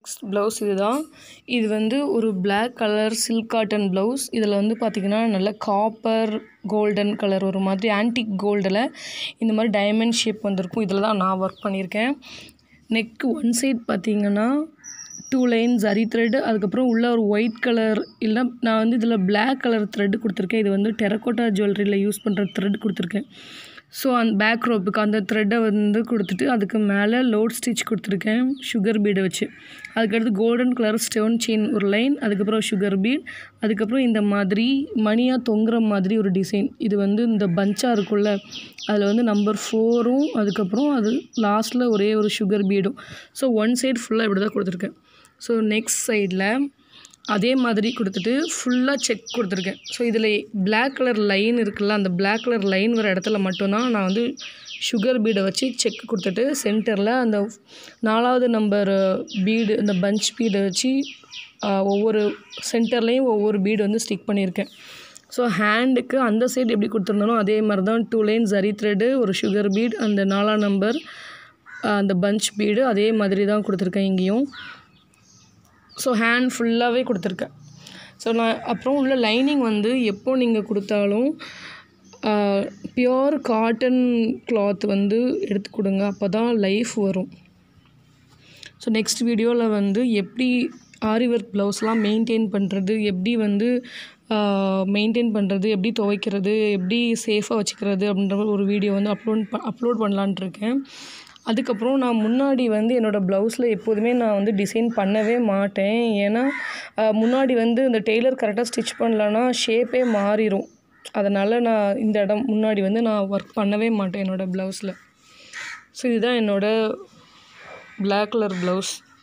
next blouse இதுதான் இது வந்து ஒரு Black colour silk cotton blouse இதில் வந்து பார்த்திங்கன்னா நல்ல காப்பர் கோல்டன் கலர் ஒரு மாதிரி ஆன்டிக் கோல்டில் இந்த மாதிரி டைமண்ட் ஷேப் வந்திருக்கும் இதில் தான் நான் ஒர்க் பண்ணியிருக்கேன் நெக் ஒன் சைட் பார்த்தீங்கன்னா டூ லைன் ஜரி த்ரெட் அதுக்கப்புறம் உள்ள ஒரு ஒயிட் கலர் இல்லை நான் வந்து இதில் Black கலர் த்ரெட் கொடுத்துருக்கேன் இது வந்து டெரக்கோட்டா ஜுவல்லரியில் யூஸ் பண்ணுற த்ரெட் கொடுத்துருக்கேன் ஸோ அந்த பேக் ரோப்புக்கு அந்த த்ரெட்டை வந்து கொடுத்துட்டு அதுக்கு மேலே லோட் ஸ்டிச் கொடுத்துருக்கேன் சுகர் பீடை வச்சு அதுக்கடுத்து கோல்டன் கலர் ஸ்டோன் செயின் ஒரு லைன் அதுக்கப்புறம் சுகர் பீட் அதுக்கப்புறம் இந்த மாதிரி மணியாக தொங்குற மாதிரி ஒரு டிசைன் இது வந்து இந்த பஞ்சாக இருக்கும்ல அதில் வந்து நம்பர் ஃபோரும் அதுக்கப்புறம் அது லாஸ்ட்டில் ஒரே ஒரு சுகர் பீடும் ஸோ ஒன் சைடு ஃபுல்லாக இப்படி தான் கொடுத்துருக்கேன் ஸோ நெக்ஸ்ட் சைடில் அதே மாதிரி கொடுத்துட்டு ஃபுல்லாக செக் கொடுத்துருக்கேன் ஸோ இதில் Black கலர் லைன் இருக்குல்ல அந்த Black கலர் லைன் வர இடத்துல மட்டும்தான் நான் வந்து சுகர் பீடை வச்சு செக் கொடுத்துட்டு சென்டரில் அந்த நாலாவது நம்பர் பீடு இந்த பஞ்ச் பீடை வச்சு ஆஹ், ஒவ்வொரு சென்டர்லேயும் ஒவ்வொரு பீடு வந்து ஸ்டிக் பண்ணியிருக்கேன் ஸோ ஹேண்டுக்கு அந்த சைடு எப்படி கொடுத்துருந்தானோ அதே மாதிரி தான் டூ லைன் ஜரி த்ரெட்டு ஒரு சுகர் பீட் அந்த நாலாம் நம்பர் அந்த பஞ்ச் பீடு அதே மாதிரி தான் கொடுத்துருக்கேன் இங்கேயும் ஸோ ஹேண்ட் ஃபுல்லாகவே கொடுத்துருக்கேன் ஸோ நான் அப்புறம் உள்ள லைனிங் வந்து எப்போ நீங்கள் கொடுத்தாலும் பியோர் காட்டன் கிளாத் வந்து எடுத்து கொடுங்க அப்போ தான் லைஃப் வரும் ஸோ நெக்ஸ்ட் வீடியோவில் வந்து எப்படி ஆரி ஒர்க் ப்ளவுஸ்லாம் மெயின்டைன் பண்ணுறது எப்படி வந்து மெயின்டைன் பண்ணுறது எப்படி துவைக்கிறது எப்படி சேஃபாக வச்சுக்கிறது அப்படின்ற மாதிரி ஒரு வீடியோ வந்து அப்லோட் ப அப்லோட் பண்ணலான்ட்டு இருக்கேன் அதுக்கப்புறம் நான் முன்னாடி வந்து என்னோடய ப்ளவுஸில் எப்போதுமே நான் வந்து டிசைன் பண்ணவே மாட்டேன் ஏன்னா ஆஹ், முன்னாடி வந்து இந்த டெய்லர் கரெக்டாக ஸ்டிச் பண்ணலன்னா ஷேப்பே மாறிடும் அதனால் நான் இந்த இடம் முன்னாடி வந்து நான் ஒர்க் பண்ணவே மாட்டேன் என்னோடய ப்ளவுஸில் ஸோ இதுதான் என்னோடய Black கலர் ப்ளவுஸ்